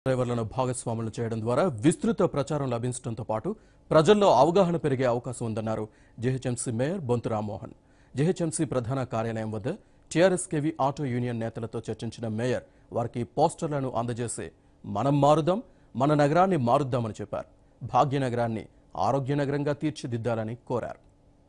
డ్రైవర్లను భాగస్వాములు చేయడం ద్వారా విస్తృత ప్రచారం లభించడంతో పాటు ప్రజల్లో అవగాహన పెరిగే అవకాశం ఉందన్నారు GHMC mayor Bonthu Rammohan GHMC ప్రధాన కార్యాలయం వద్ద టీఆర్ఎస్కేవి ఆటో యూనియన్ నేతలతో చర్చించిన మేయర్ వారికి పోస్టర్లను అందజేసి మనం మారుదాం మన నగరాన్ని మారుద్దామని చెప్పారు భాగ్యనగరాన్ని ఆరోగ్య నగరంగా తీర్చిదిద్దాలని కోరారు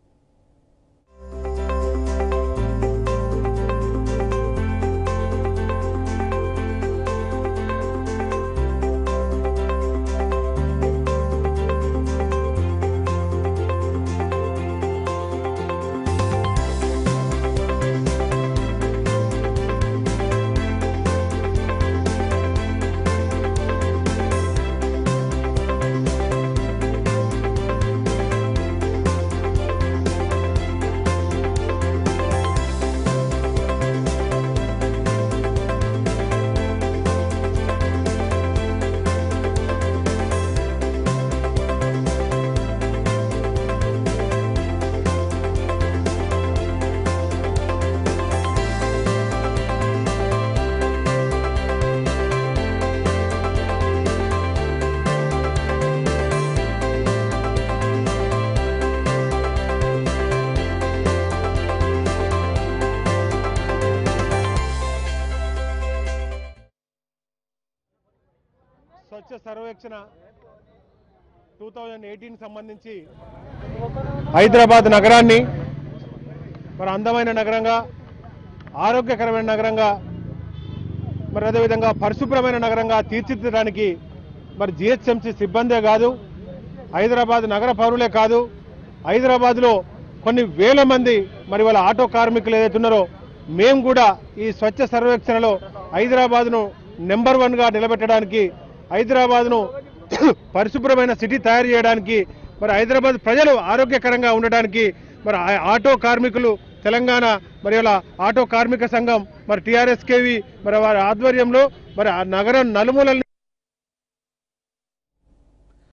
Swachh Survekshan two thousand eighteen సంబంధించి హైదరాబాద్ నగరాన్ని మరి అందమైన నగరంగా ఆరోగ్యకరమైన నగరంగా మరి అదేవిధంగా పరిశుభ్రమైన నగరంగా తీర్చిదిద్దడానికి మరి జిహెచ్ఎంసీ సిబ్బందే కాదు హైదరాబాద్ నగర పౌరులే కాదు హైదరాబాద్లో కొన్ని వేల మంది మరి వాళ్ళ ఆటో కార్మికులు ఏదైతే ఉన్నారో మేము కూడా ఈ స్వచ్ఛ సర్వేక్షణలో హైదరాబాద్ను నెంబర్ వన్గా నిలబెట్టడానికి హైదరాబాద్ను పరిశుభ్రమైన సిటీ తయారు చేయడానికి మరి హైదరాబాద్ ప్రజలు ఆరోగ్యకరంగా ఉండడానికి మరి ఆ ఆటో కార్మికులు తెలంగాణ మరి ఇలా ఆటో కార్మిక సంఘం మరి టీఆర్ఎస్కేవి మరి వారి ఆధ్వర్యంలో మరి ఆ నగరం నలుమూలల